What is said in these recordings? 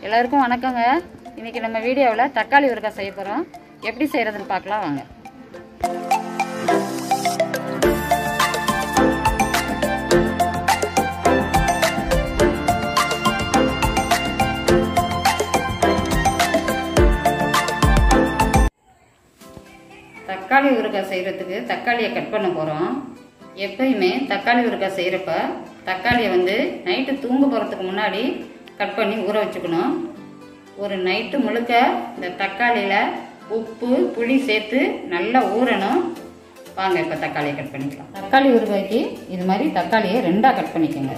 எல்லாருக்கும் வணக்கங்க இன்னைக்கு நம்ம வீடியோவில் தக்காளி ஊறுகாய் செய்ய போகிறோம் எப்படி செய்கிறதுன்னு பார்க்கலாம் வாங்க தக்காளி ஊறுகாய் செய்கிறதுக்கு தக்காளியை கட் பண்ண போகிறோம் எப்பயுமே தக்காளி ஊறுகாய் செய்கிறப்ப தக்காளியை வந்து நைட்டு தூங்க போகிறதுக்கு முன்னாடி கட் பண்ணி ஊற வச்சுக்கணும் ஒரு நைட்டு முழுக்க இந்த தக்காளியில் உப்பு புளி சேர்த்து நல்லா ஊறணும் வாங்க இப்போ தக்காளியை கட் பண்ணிக்கலாம் தக்காளி ஊறுகாய்க்கு இது மாதிரி தக்காளியை ரெண்டாக கட் பண்ணிக்கோங்க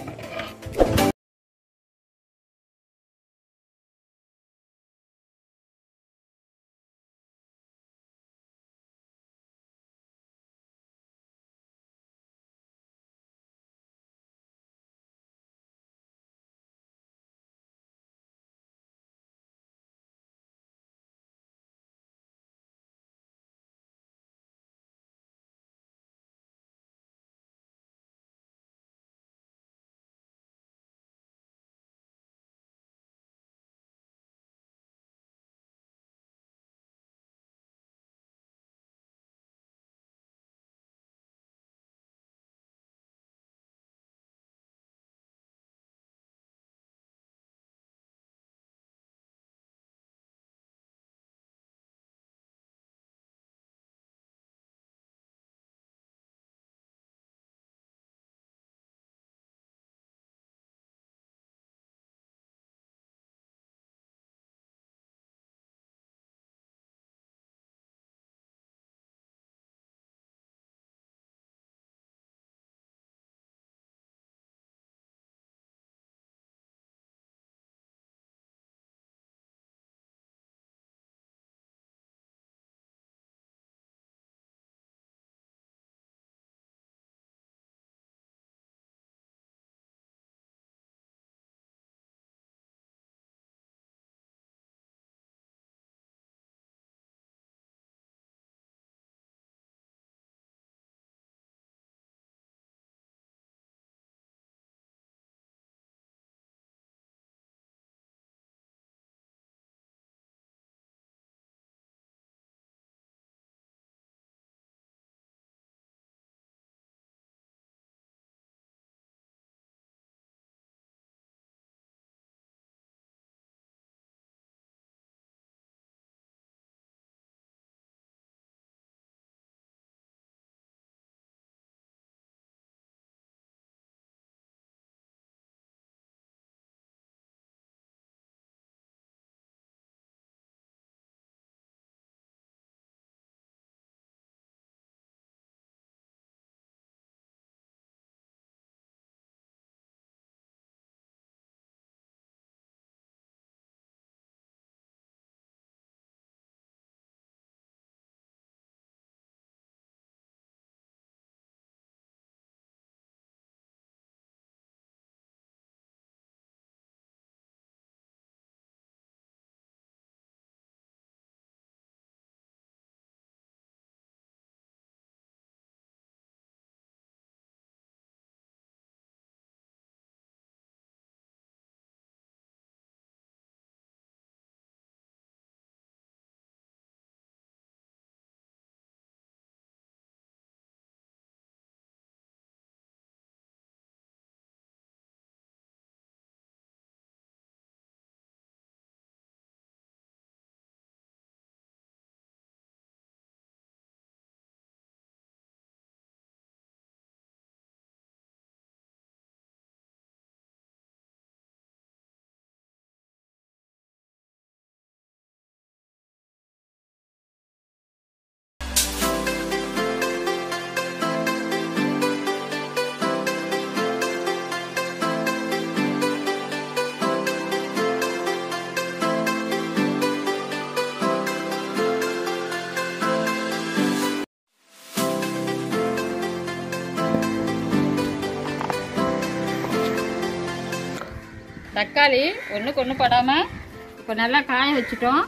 தக்காளி ஒன்றுக்கு ஒன்று படாமல் இப்போ நல்லா காய வச்சுட்டோம்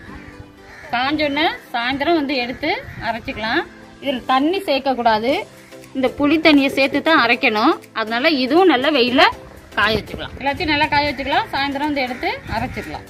காஞ்சோன்னே சாயந்தரம் வந்து எடுத்து அரைச்சிக்கலாம் இதில் தண்ணி சேர்க்கக்கூடாது இந்த புளி தண்ணியை சேர்த்து தான் அரைக்கணும் அதனால இதுவும் நல்லா வெயிலில் காய வச்சுக்கலாம் எல்லாத்தையும் நல்லா காய வச்சுக்கலாம் சாயந்தரம் வந்து எடுத்து அரைச்சிக்கலாம்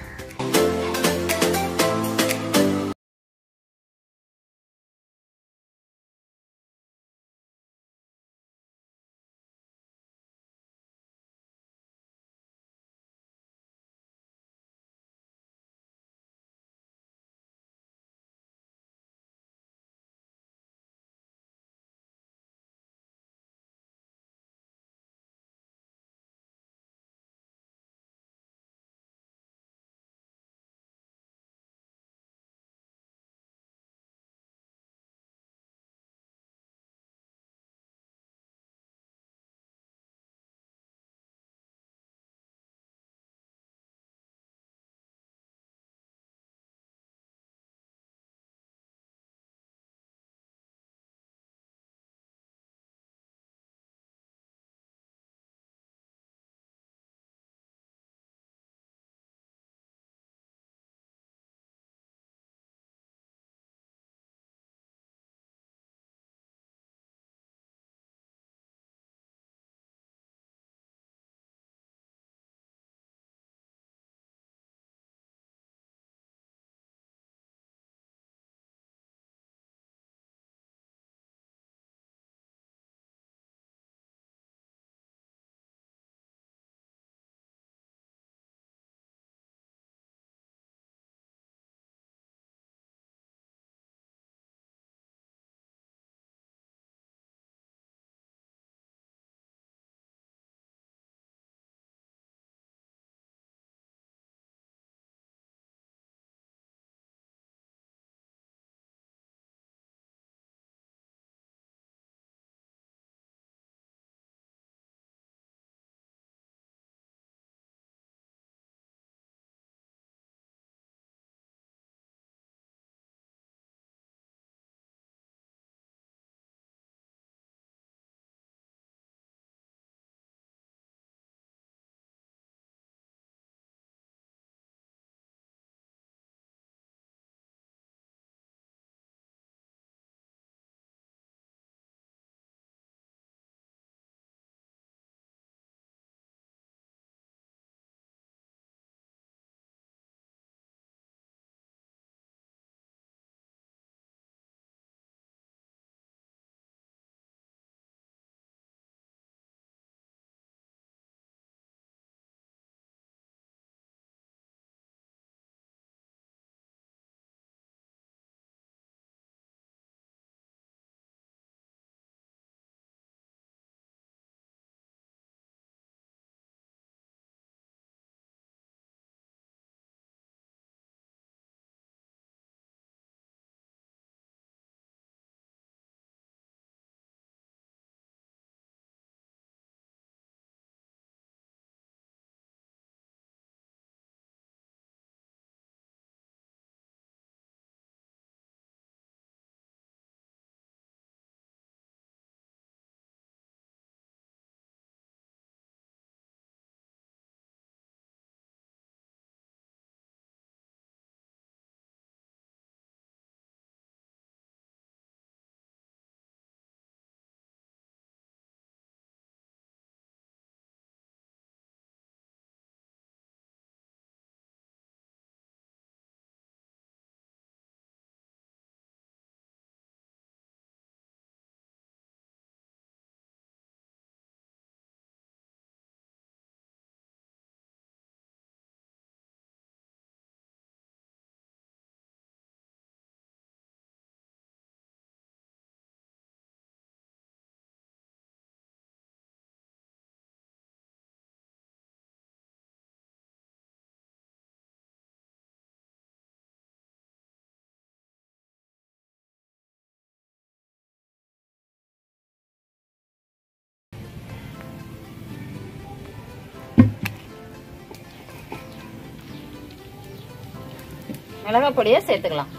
மிளகாய் பொடியை சேர்த்துக்கலாம்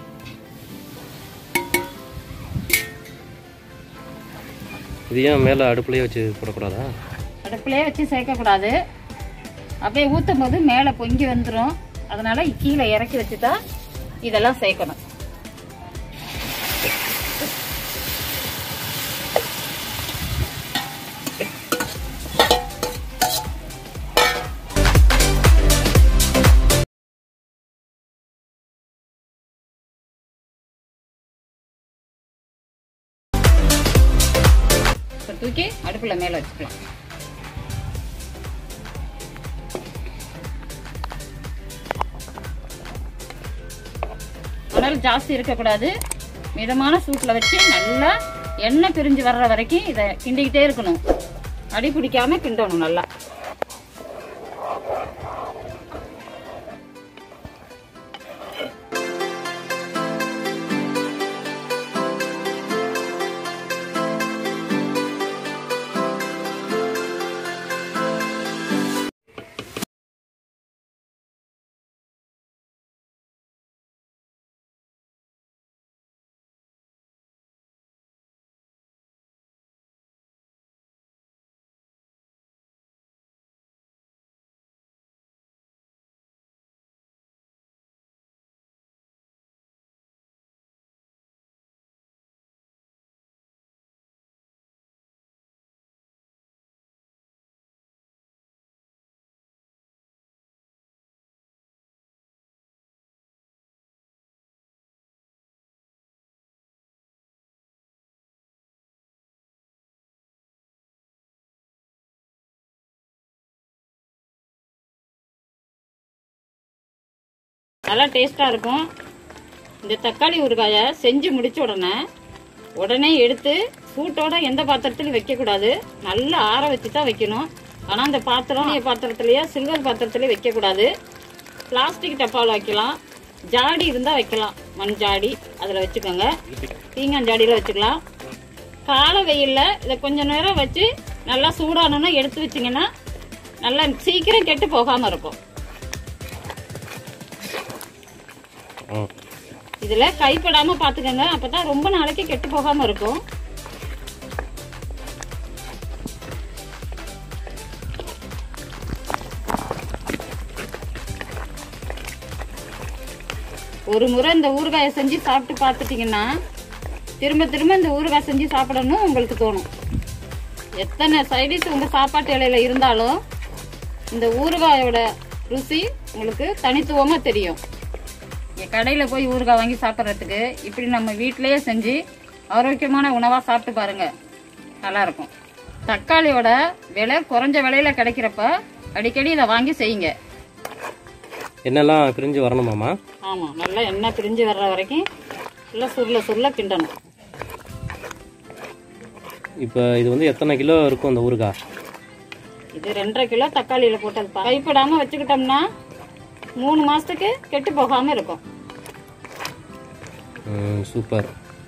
இது ஏன் மேலே அடுப்புலேயே வச்சு போடக்கூடாதா அடுப்புலேயே வச்சு சேர்க்கக்கூடாது அப்படியே ஊற்றும் போது மேலே பொங்கி வந்துடும் அதனால கீழே இறக்கி வச்சு தான் இதெல்லாம் சேர்க்கணும் தூக்கி அடுப்பில் மேலே வச்சுக்கலாம் அனல் ஜாஸ்தி இருக்கக்கூடாது மிதமான சூட்டில் வச்சு நல்லா எண்ணெய் பிரிஞ்சு வர்ற வரைக்கும் இதை கிண்டிக்கிட்டே இருக்கணும் அடி பிடிக்காம கிண்டணும் நல்லா நல்லா டேஸ்ட்டாக இருக்கும் இந்த தக்காளி ஊறுகாயை செஞ்சு முடிச்ச உடனே உடனே எடுத்து சூட்டோட எந்த பாத்திரத்திலையும் வைக்கக்கூடாது நல்லா ஆற வச்சு தான் வைக்கணும் ஆனால் அந்த பாத்திரம் இந்த பாத்திரத்துலையோ சில்வர் பாத்திரத்துலையும் வைக்கக்கூடாது பிளாஸ்டிக் டப்பாவில் வைக்கலாம் ஜாடி இருந்தால் வைக்கலாம் மண் ஜாடி அதில் வச்சுக்கோங்க பீங்கான் ஜாடியில் வச்சுக்கலாம் காலை வெயிலில் இதை கொஞ்ச நேரம் வச்சு நல்லா சூடானோன்னா எடுத்து வச்சிங்கன்னா நல்லா சீக்கிரம் கெட்டு போகாமல் இருக்கும் ம் இதுல கைப்படாம பாத்துக்கோங்க அப்பதான் ரொம்ப நாளைக்கு கெட்டு போகாம இருக்கும் ஒரு முறை இந்த ஊறுகாயை செஞ்சு சாப்பிட்டு பார்த்துட்டீங்கன்னா திரும்ப திரும்ப இந்த ஊறுகாய் செஞ்சு சாப்பிடணும் உங்களுக்கு தோணும் எத்தனை சைடிஷ் உங்க சாப்பாட்டு இலையில இருந்தாலும் இந்த ஊறுகாயோட ருசி உங்களுக்கு தனித்துவமா தெரியும் இங்க கடையில போய் ஊறுகாய் வாங்கி சாப்பிட்றதுக்கு இப்படி நம்ம வீட்டிலேயே செஞ்சு ஆரோக்கியமான உணவா சாப்பிட்டு பாருங்க நல்லா இருக்கும் தக்காளியோட விலை குறைஞ்ச விலையில கிடைக்கிறப்ப அடிக்கடி இதை வாங்கி செய்யுங்க என்னெல்லாம் பிரிஞ்சு வரணுமாம்மா ஆமா நல்லா எண்ணெய் பிரிஞ்சு வர்ற வரைக்கும் நல்லா சுருள சுருள கிண்டணும் இப்போ இது வந்து எத்தனை கிலோ இருக்கும் அந்த ஊறுகாய் இது ரெண்டரை கிலோ தக்காளியில போட்டதுப்பா கைப்படாம வச்சுக்கிட்டோம்னா மூணு மாசத்துக்கு கெட்டு போகாம இருக்கும் ம், சூப்பர்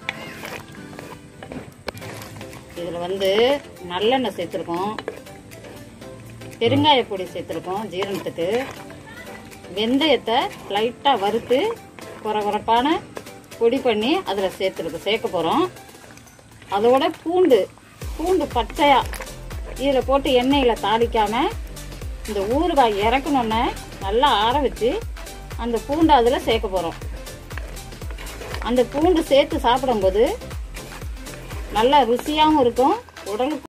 இதுல வந்து நல்லெண்ணெய் சேர்த்துருக்கோம் பெருங்காய பொடி சேர்த்துருக்கோம் ஜீரணத்துக்கு வெந்தயத்தை லைட்டாக வறுத்து குறை குறைப்பான பொடி பண்ணி அதில் சேர்த்துருக்கு சேர்க்க போகிறோம் அதோட பூண்டு பூண்டு பச்சையா இதில் போட்டு எண்ணெயில் தாளிக்காம இந்த ஊறுகாய் இறக்கணுன்னே நல்லா ஆற வச்சு அந்த பூண்டை அதில் சேர்க்க போகிறோம் அந்த பூண்டு சேர்த்து சாப்பிடும்போது நல்லா ருசியாகவும் இருக்கும் உடலுக்கு